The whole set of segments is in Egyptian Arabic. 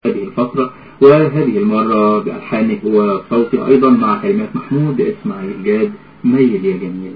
هذه الفترة وهذه المرة بألحانه هو صوتي أيضا مع كلمات محمود إسماعيل جاد ميل يا جميل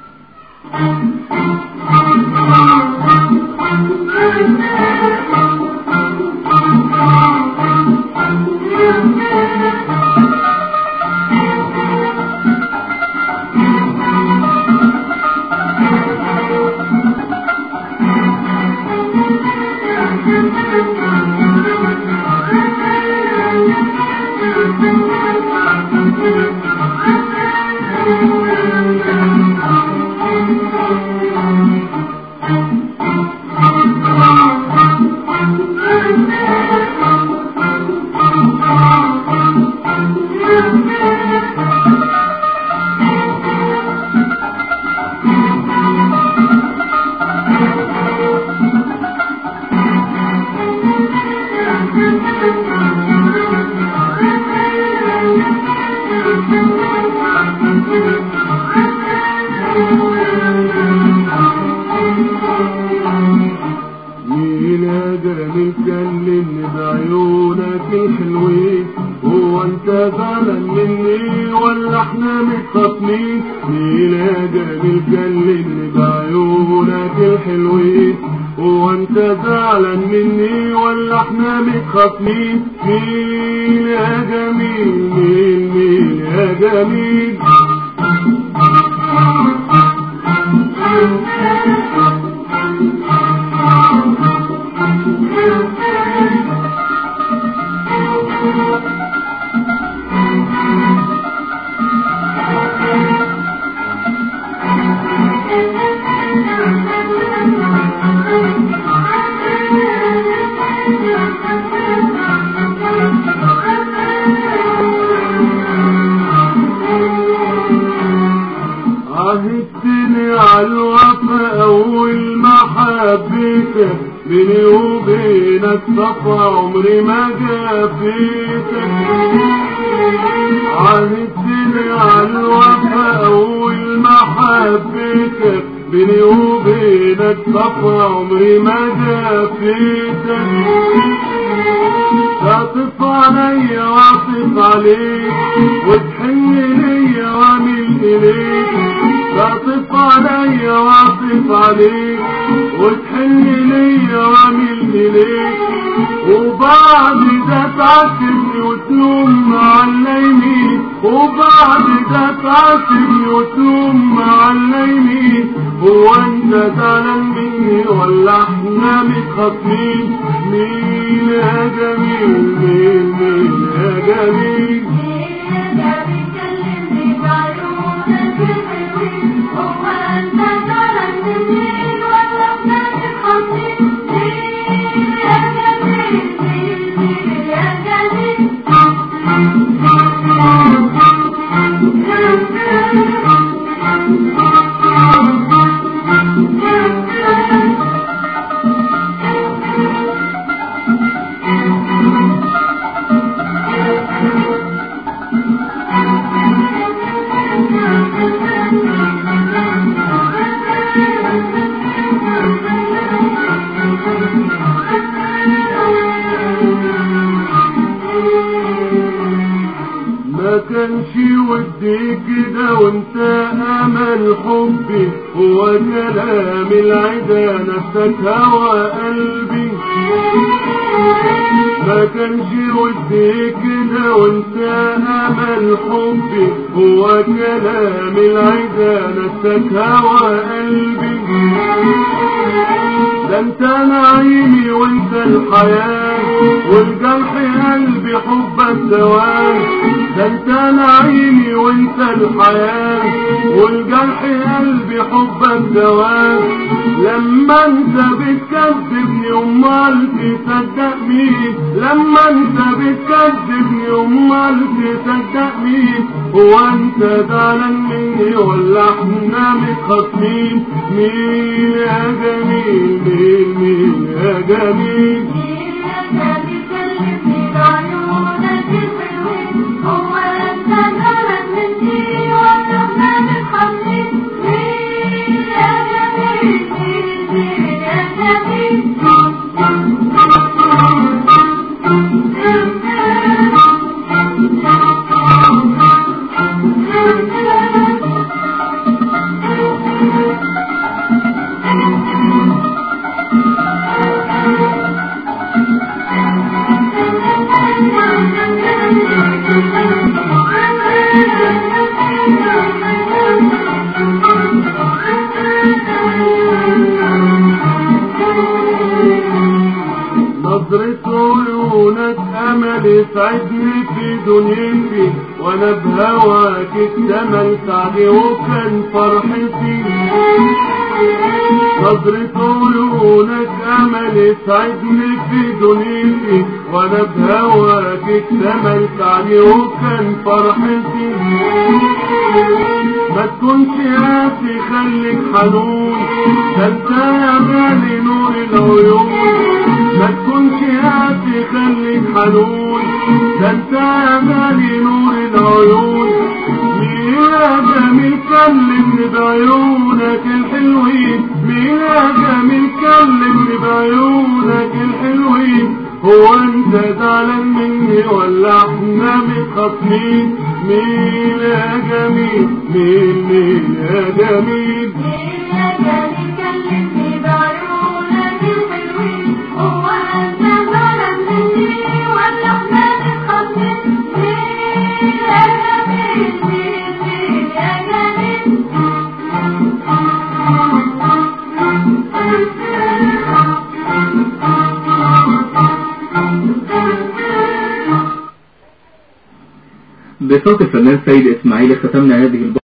مين قادر نتكلم بعيونك الحلوين هو انت زعلان مني ولا احنا متخاصمين مين قادر نتكلم بعيونك الحلوين هو انت زعلان مني ولا احنا متخاصمين مين يا جميل مين مين يا جميل عهدتني على الوفا اول ما حبيتك بيني وبينك صفا عمري ما جافيتك عهدتني على الوفا اول ما حبيتك بيني وبينك صفا عمري ما جافيتك تعطف عليا واعطف عليك وتحن ليا واميل اليك تعطف عليا واعطف عليك وتحن ليا واميل اليك وبعد ده تعاتبني وتلوم على يمين وبعد ده تعاتبني وتلوم على يمين هو انت زعلان مني ولا احنا متخاصمين مين يا جميل مين مين يا جميل ما كانش ودي كده وانت امل حبي هو كلام العدا نفسك هوى قلبي ما كانش ودي كده وانت امل حبي هو كلام العدا نفسك هوى قلبي ده انت نعيمي وانت الحياة والجرح قلبي حبك دوام ده انت نعيمي وانت الحياة والجرح قلبي حبك دوام لما انت بتكذبني امال تصدق مين لما انت بتكذبني امال تصدق مين هو انت زعلان مني ولا احنا متخاصمين مين يا جميل مين مين يا جميل Thank you. عيونك امل سعدني في دنيتي وانا بهواك اكتمل سعدي وكان فرحتي نظرة عيونك امل سعدني في دنيتي وانا بهواك اكتمل سعدي وكان فرحتي ما تكونش قاسي خليك حنون ده انت يا غالي نور العيون ما تكونش قاسي خليك حنون ده انت يا غالي نور العيون مين يا جميل كلمني بعيونك الحلوين مين يا جميل كلمني بعيونك الحلوين هو انت زعلان مني ولا احنا متخاصمين مين يا جميل مين مين يا جميل بصوت الفنان سيد إسماعيل ختمنا هذه البحث